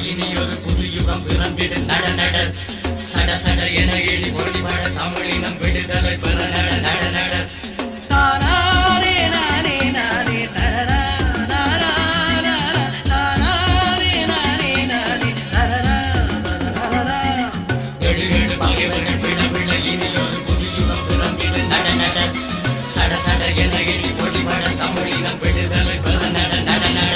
இனியொரு புது யுகம் பிறந்திடு நட நட சட சட என எழி ஒளிபட தமிழினம் விடுதலை பெற நட நட நட தானானே நானே நானே தரரா தாரா நாரா தானானே நானே நானே தரரா தரரா எழு எழு பகைவர்கள் விழ விழ இனியொரு புது யுகம் பிறந்திடு நட நட சட சட என எழி ஒளிபட தமிழினம் விடுதலை பெற நட நட நட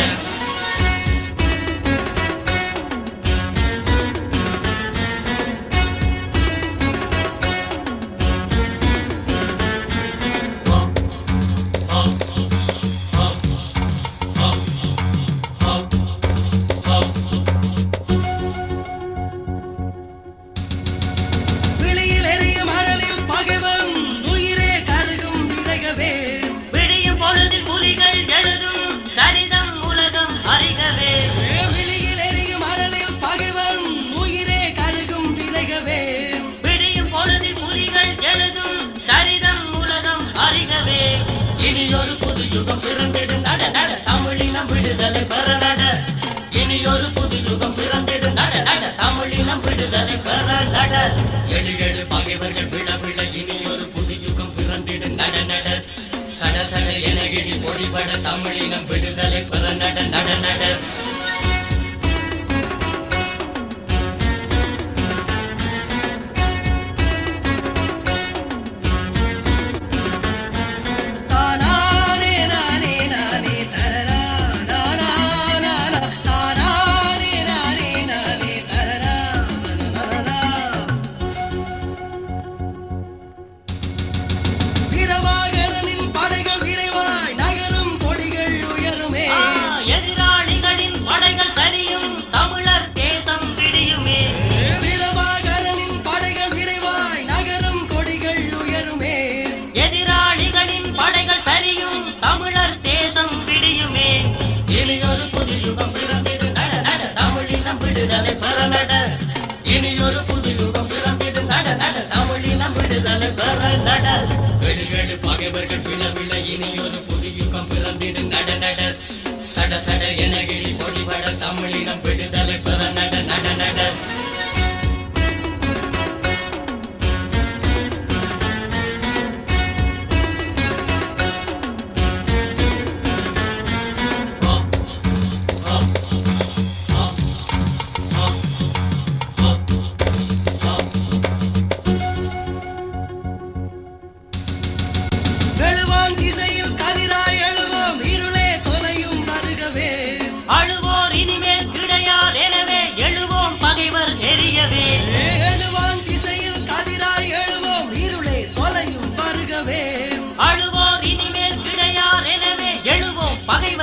விழியில் எரியும் அனலில் பகைவன் உயிரே கருகும் விலகவே விடியும் பொழுதில் புலிகள் எழுதும் சரிதம் உலகம் அறிகவே விழியில் எரியும் அனலில் பகைவன் உயிரே கருகும் விலகவே விடியும் பொழுதில் புலிகள் எழுதும் சரிதம் உலகம் அறிகவே இனியொரு புது யுகம் பிறந்திடு நட நட தமிழினம் விடுதலை பெற நட இனியொரு புது யுகம் பிறந்திடு நட நட தமிழினம் விடுதலை பெற நட எழு எழு பகைவர்கள் விழ விழ இனியொரு புது யுகம் பிறந்திடு நட நட சட சட என இடி பொடிபட தமிழினம் விடுதலை பெற நட நட நட தானானே நானே நானே தரரா தாரா நாரா தானானே நானே நானே தரரா தரரா வீரவாகரனின் படைகள் விரைவாய் நகரும் கொடிகள் உயருமே ஆ, எதிராளிகளின் படைகள் சரியும் தமிழர் தேசம் விடியுமே வீரவாகரனின் படைகள் விரைவாய் நகரும் கொடிகள் உயருமே எதிராளிகளின் படைகள் சரியும் தமிழர் தேசம் விடியுமே இனியொரு புது யுகம் பிறந்திடு நட நட தமிழினம் விடுதலை பெற நட இனியொரு புது யுகம் பிறந்திடு நட நட தமிழினம் விடுதலை பெற நட வெளியேடு பகைவர்கள் விழ விழ இனியொரு புது யுகம் பிறந்திடு நட நட சட சட என கிளி பொடிபட தமிழினம் விடுதலை பெற நட நட நட எழுவான் திசையில் கதிராய் எழுவோம் இருளே தொலையும் வருகவே அழுவோர் இனிமேல் கிடையார் எனவே எழுவோம் பகைவர் எரியவே எழுவான் திசையில் கதிராய் எழுவோம் இருளே தொலையும் வருகவே அழுவோர் இனிமேல் கிடையார் எனவே எழுவோம் பகைவர்